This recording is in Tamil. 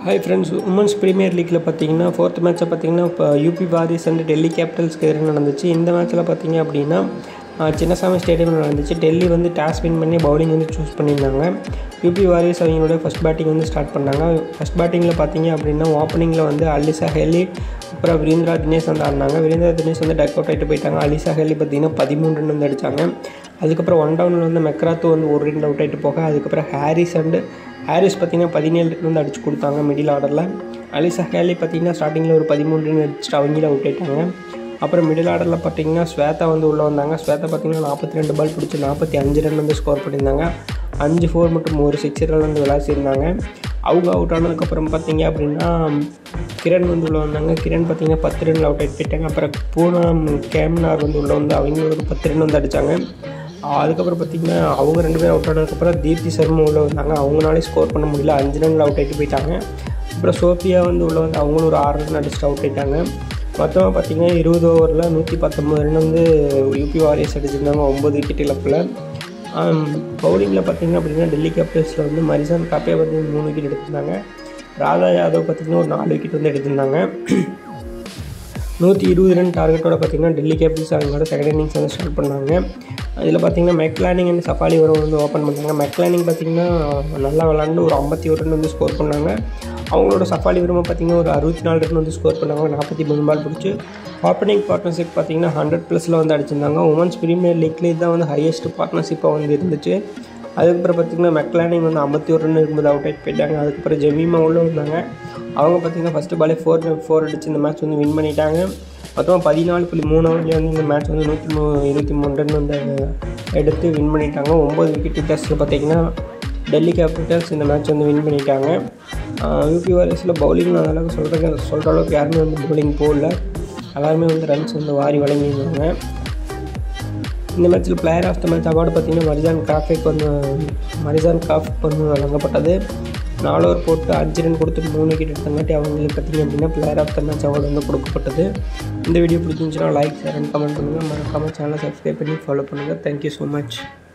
ஹாய் ஃப்ரெண்ட்ஸ் உமன்ஸ் ப்ரீமியர் லீக்கில் பார்த்தீங்கன்னா ஃபோர்த் மேட்ச்சை பார்த்தீங்கன்னா இப்போ யூபி வாரிஸ் அண்ட் டெல்லி கேபிட்டல்ஸ்க்கு எதிராக நடந்துச்சு இந்த மேட்ச்சில் பார்த்தீங்க அப்படின்னா ஆஹ், சின்னசாமி ஸ்டேடியமில் நடந்துச்சு டெல்லி வந்து டாஸ் வின் பண்ணி பவுலிங் வந்து சூஸ் பண்ணியிருந்தாங்க யூபி வாரியர்ஸ் அவங்களுடைய ஃபஸ்ட் பேட்டிங் வந்து ஸ்டார்ட் பண்ணாங்க ஃபஸ்ட் பேட்டிங்கில் பார்த்தீங்க அப்படின்னா ஓப்பனிங்கில் வந்து அலிசா ஹெலி அப்புறம் வீரேந்திரா தினேஷ் வந்து ஆடினாங்க வீரேந்திரா தினேஷ் வந்து டக் அவுட் ஆகிட்டு போயிட்டாங்க அலிசா ஹெலி பார்த்தீங்கன்னா பதிமூணு ரன் வந்து அடித்தாங்க அதுக்கப்புறம் ஒன் டவுனில் வந்து மெக்ராத்து வந்து ஒரு ரன் அவுட் ஆகிட்டு போக அதுக்கப்புறம் ஹாரிஸ் அண்டு ஹாரிஸ் பார்த்தீங்கன்னா பதினேழு ரன் வந்து அடிச்சு கொடுத்தாங்க மிடில் ஆர்டரில் அலிசா ஹேலி பார்த்தீங்கன்னா ஸ்டார்டிங்கில் ஒரு பதிமூணு ரன் அடிச்சுட்டு அவங்கள அவுட் ஆயிட்டாங்க அப்புறம் மிடில் ஆர்டரில் பார்த்தீங்கன்னா ஸ்வேதா வந்து உள்ளே வந்தாங்க ஸ்வேதா பார்த்தீங்கன்னா நாற்பத்தி ரெண்டு பால் பிடிச்சி நாற்பத்தி அஞ்சு ரன் வந்து ஸ்கோர் பண்ணியிருந்தாங்க அஞ்சு ஃபோர் மற்றும் ஒரு சிக்ஸ் ரன் வந்து விளாசியிருந்தாங்க அவங்க அவுட் ஆனதுக்கப்புறம் பார்த்தீங்க அப்படின்னா கிரண் வந்து உள்ளே வந்தாங்க கிரண் பார்த்தீங்கன்னா பத்து ரன் அவுட் ஆகிட்டு போயிட்டாங்க அப்புறம் பூனம் கேம்னார் வந்து உள்ளே வந்து அவங்க ஒரு பத்து ரன் வந்து அடித்தாங்க அதுக்கப்புறம் பார்த்தீங்கன்னா அவங்க ரெண்டு பேரும் அவுட் ஆனதுக்கப்புறம் தீப்தி சர்மா உள்ளே வந்தாங்க அவங்களாலே ஸ்கோர் பண்ண முடியல அஞ்சு ரனில் அவுட் ஆகிட்டு போயிட்டாங்க அப்புறம் சோஃபியா வந்து உள்ளே வந்து அவங்களும் ஒரு ஆறு ரன் அடிச்சுட்டு அவுட் ஆயிட்டாங்க மொத்தமாக பார்த்தீங்கன்னா இருபது ஓவரில் நூற்றி பத்தொம்பது ரன் வந்து யூபி வாரியர்ஸ் அடிச்சிருந்தாங்க ஒம்பது விக்கெட் இழப்பில் பவுலிங்கில் பார்த்தீங்க அப்படின்னா டெல்லி கேபிட்டல்ஸில் வந்து மரிசான் காப்பியா பார்த்தீங்கன்னா மூணு விக்கெட் எடுத்திருந்தாங்க ராதா யாதவ் பார்த்தீங்கன்னா ஒரு நாலு விக்கெட் வந்து எடுத்திருந்தாங்க நூற்றி இருபது ரன் டார்கெட்டோட பார்த்தீங்கன்னா டெல்லி கேபிட்டல்ஸ் அவங்களோட செகண்ட் இன்னிங்ஸ் வந்து ஸ்டார்ட் பண்ணாங்க அதில் பார்த்தீங்கன்னா மெக்லானிங் அண்ட் சஃபாலி வரும் வந்து ஓப்பன் பண்ணாங்க மெக்லானிங் பார்த்தீங்கன்னா நல்லா விளாண்டு ஒரு ஐம்பத்தி ஒரு ரன் வந்து ஸ்கோர் பண்ணாங்க அவங்களோட சஃபாலி வரும் பார்த்தீங்கன்னா ஒரு அறுபத்தி நாலு ரன் வந்து ஸ்கோர் பண்ணாங்க நாற்பத்தி மூணு பால் பிடிச்சி ஓப்பனிங் பார்ட்னர்ஷிப் பார்த்தீங்கன்னா ஹண்ட்ரட் ப்ளஸில் வந்து அடிச்சிருந்தாங்க உமன்ஸ் ப்ரீமியர் லீக்லேயே தான் வந்து ஹையஸ்ட் பார்ட்னர்ஷிப்பாக வந்து இருந்துச்சு அதுக்கப்புறம் பார்த்தீங்கன்னா மெக்லானிங் வந்து ஐம்பத்தி ஒரு ரன் இருக்கும்போது அவுட் ஆகிட்டு போயிட்டாங்க அதுக்கப்புறம் ஜெமீமா உள்ளே வந்தாங்க அவங்க பார்த்தீங்கன்னா ஃபஸ்ட்டு பாலே ஃபோர் ஃபோர் அடிச்சு இந்த மேட்ச் வந்து வின் பண்ணிட்டாங்க மொத்தமாக பதினாலு புள்ளி மூணு ஓவர்லேயே வந்து இந்த மேட்ச் வந்து நூற்றி மூ இருபத்தி மூணு ரன் வந்து எடுத்து வின் பண்ணிட்டாங்க ஒம்பது விக்கெட் வித்தியாசத்தில் பார்த்தீங்கன்னா டெல்லி கேபிட்டல்ஸ் இந்த மேட்ச் வந்து வின் பண்ணிட்டாங்க யூபி வாரியர்ஸில் பவுலிங் அளவுக்கு சொல்கிற சொல்கிற அளவுக்கு யாருமே வந்து பவுலிங் போடல எல்லாருமே வந்து ரன்ஸ் வந்து வாரி வழங்கியிருந்தாங்க இந்த மேட்ச்சில் player of the match award பார்த்தீங்கன்னா மரிஜான் காஃபேக்கு வந்து மரிஜான் காஃப்க்கு வந்து வழங்கப்பட்டது நாலு ஓவர் போட்டு அஞ்சு ரன் கொடுத்து மூணு விக்கெட் எடுத்தங்காட்டி அவங்களுக்கு பார்த்தீங்க அப்படின்னா player of the match award வந்து கொடுக்கப்பட்டது இந்த வீடியோ பிடிச்சிருந்துச்சுன்னா லைக் ஷேர் அண்ட் கமெண்ட் பண்ணுங்கள் மறக்காமல் சேனலை சப்ஸ்கிரைப் பண்ணி ஃபாலோ பண்ணுங்கள் தேங்க்யூ ஸோ மச்